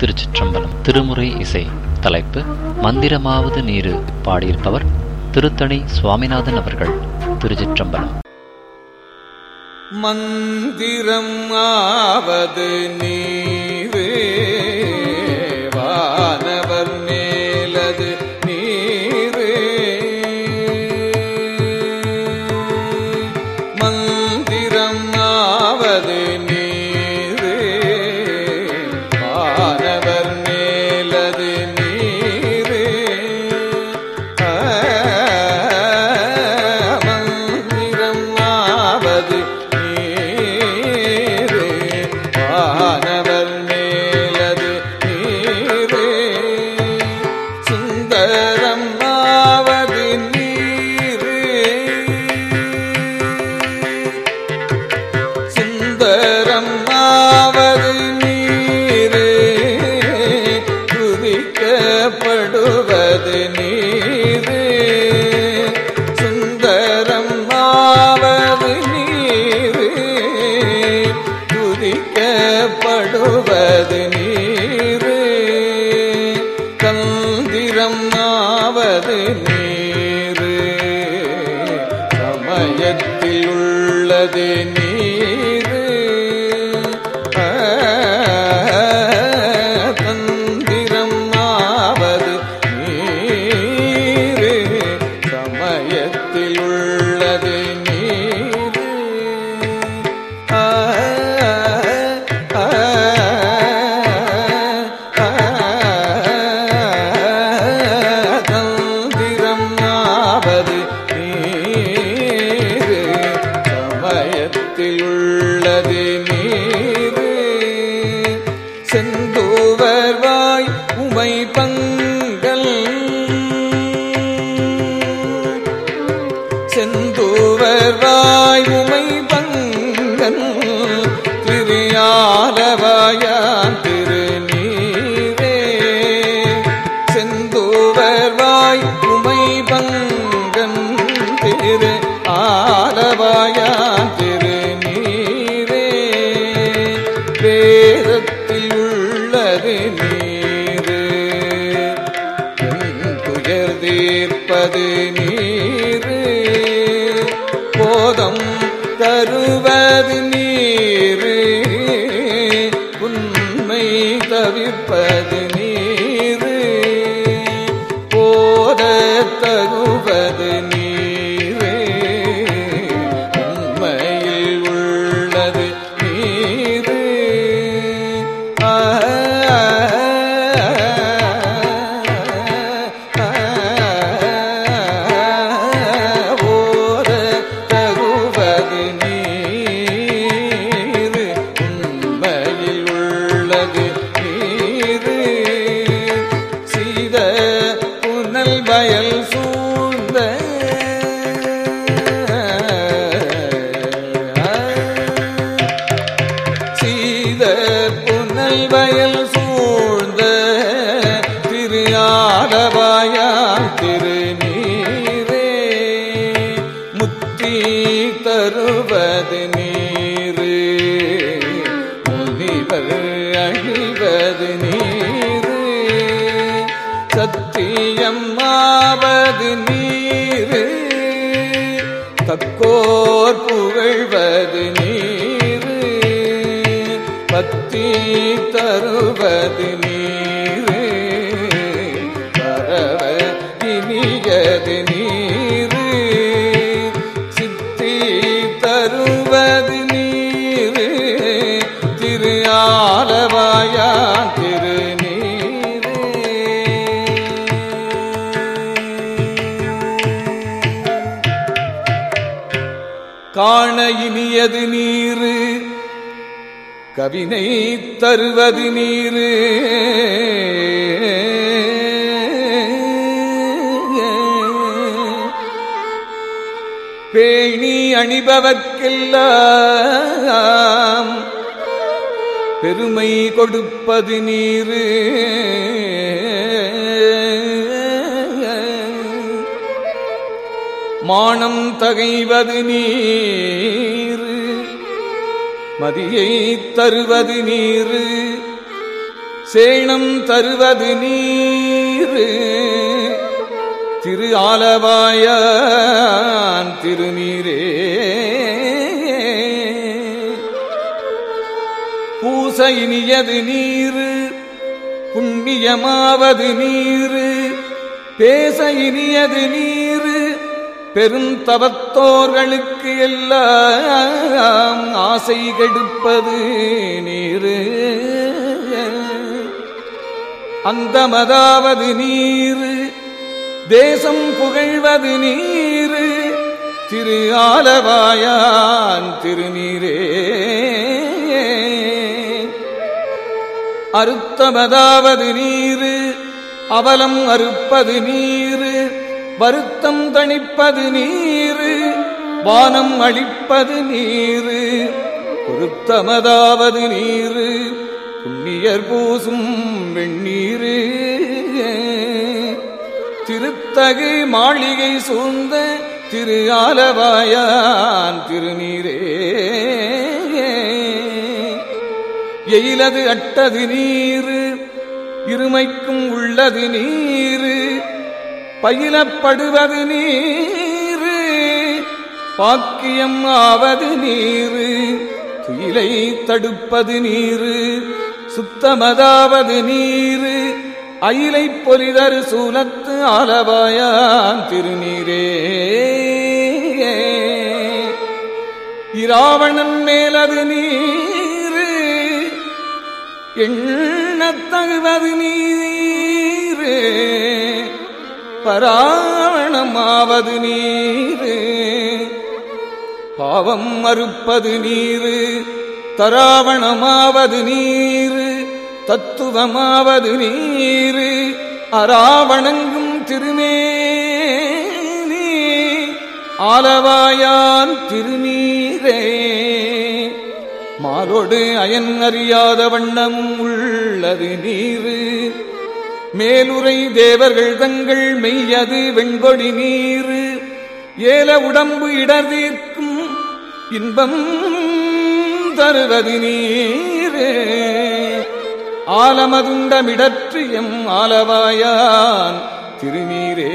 திருச்சிற்றம்பலம் திருமுறை இசை தலைப்பு மந்திரமாவது நீரு பாடியிருப்பவர் திருத்தணி சுவாமிநாதன் அவர்கள் திருச்சிற்றம்பலம் மந்திரம் ஆவது நீரு வானவர் மேலது நீரு மந்திரம் ஆவது நீரு வானவர் மேலது நீரு மந்திரம் ஆவது நீரு வானவர் மேலது நீரு சுந்தரம் ஆவது நீரு சுந்தரம் ஆவது நீரு துதிக்கப்படுவது நீரு சுந்தரம் ஆவது நீரு துதிக்கப்படுவது நீரு கந்திரம் ஆவது நீரு சமயத்தில் உள்ளது நீரு ஆ, தந்திரம் ஆவது நீரு சமயத்தில் உள்ளது நீரு ஆ, ஆ, ஆ, தந்திரம் ஆவது நீரு சமயத்தில் உள்ளது நீரு செந்தூவர் வாய் உமை பங்கல் செந்தூவர் வாய் உமை பங்கன் திருயாலவாயான் திருநீரே செந்தூவர் வாய் உமை பங்கன் திரு ஆலவாயான் திருநீரே வேதத்தில் உள்ளது நீரு என் துயர் தீர்ப்பது நீரு போதம் தருவது நீரு உண்மை தவிர்ப்பது நீரு போத தருவது நீரு உண்மையில் உள்ளது நீரு ஆ ஓர தகுவது நீரு உண்மையில் உள்ளது நீரு சீத புனல் வயல் சூழ்ந்த சீத புனல் வயல் சூழ்ந்த திரு ஆலவாயான் திருநீரே முத்தி தருவது நீரு முனிவர் அழிவது நீரு சத்தியம் ஆவது நீரு தக்கோர் புகழ்வது நீரு பத்தி தருவது நீரு பரவ இனியது நீரு சித்தி தருவது நீரு திரு ஆலவாயா திருநீரே காண இனியது நீரு கவினை தருவது நீரு பேணி அணிபவர்க்கெல்லாம் பெருமை கொடுப்பது நீரு மானம் தகைவது நீரு மதியை தருவது நீரு சேணம் தருவது நீரு திரு ஆலவாயான் திருநீரே பூச இனியது நீரு புண்ணியமாவது நீரு பேச இனியது நீரு பெருந்தவத்தோர்களுக்கு எல்லாம் ஆசை கெடுப்பது நீரு அந்தமதாவது நீரு தேசம் புகழ்வது நீரு திரு ஆலவாயான் திருநீரே அறுத்தமதாவது நீரு அவலம் அறுப்பது நீரு வருத்தம் தணிப்பது நீரு வானம் அளிப்பது நீரு பொருத்தமதாவது நீரு புண்ணியர் பூசும் வெண்ணீரு திருத்தகு மாளிகை சூழ்ந்த திரு ஆலவாயான் திருநீரே எயிலது அட்டது நீரு இருமைக்கும் உள்ளது நீரு பயிலப்படுவது நீரு பாக்கியம் ஆவது நீரு துயிலை தடுப்பது நீரு சுத்தமதாவது நீரு அயிலை பொலிதரு சூலத்து ஆலவாயான் திருநீரே இராவணன் மேலது நீரு எண்ணத்தகுவது நீரு பராவணமாவது நீரு பாவம் மறுப்பது நீரு தராவணமாவது நீரு தத்துவமாவது நீரு அராவணங்கும் திருமேனி ஆலவாயான் திருநீரே மாலோடு அயன் அறியாத வண்ணமும் உள்ளது நீரு மேலுரை தேவர்கள் தங்கள் மெய்யது வெண்கொடி நீரு ஏல உடம்பு இடர்தீர்க்கும் இன்பம் தருவது நீரு ஆலமதுண்டமிடற்று எம் ஆலவாயான் திருநீரே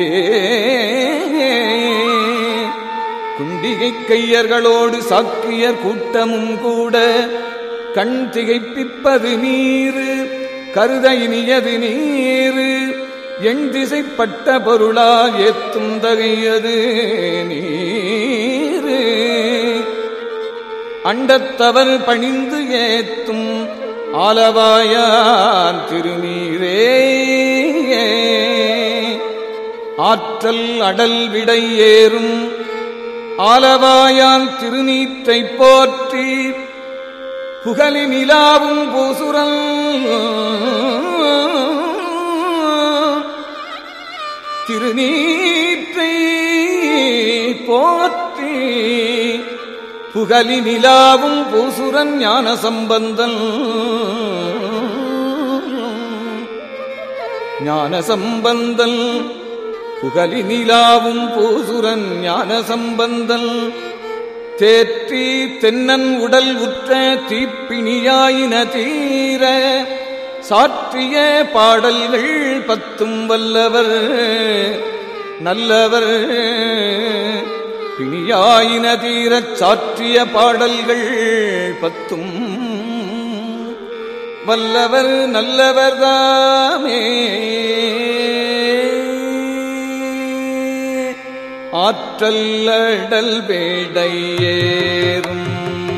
குண்டிகை கையர்களோடு சாக்கியர் கூட்டமும் கூட கண் திகைப்பிப்பது நீரு கருத இனியது நீரு எண் திசைப்பட்ட பொருளால் ஏத்தும் தகையது நீரு அண்டத்தவர் பணிந்து ஏத்தும் ஆலவாயான் திருநீரே ஆற்றல் அடல் விடை ஏறும் ஆலவாயான் திருநீற்றை போற்றி புகழி நிலாவும் பூசுரல் திருநீற்றை போற்றி புகழி நிலாவும் பூசுரன் ஞான சம்பந்தன் ஞான சம்பந்தன் புகழி நிலாவும் பூசுரன் ஞான சம்பந்தன் தேற்றி தென்னன் உடல் உற்ற தீப்பிணியாயின தீர சாற்றிய பாடல்கள் பத்தும் வல்லவர் நல்லவர் பிணியாயின தீரச் சாற்றிய பாடல்கள் பத்தும் வல்லவர் நல்லவர் தாமே ஆற்றல்லடல் வேடையேறும்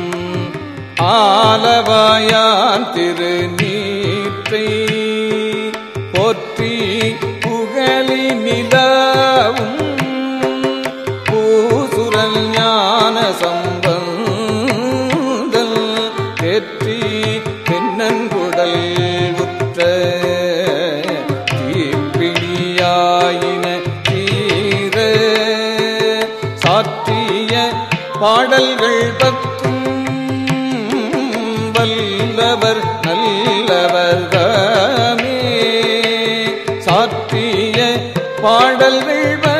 ஆலவாயான் திருநீற்றை போற்றி புகழி நிலவும் பூசுரல் ஞான சம்பந்தல் தேற்றி தென்னங்குடல் உற்ற தீப்பிணியாயின தீர சாற்றிய பாடல்கள் பத்தும் வல்லவர் நல்லவர் தாமே சாற்றிய பாடல்கள்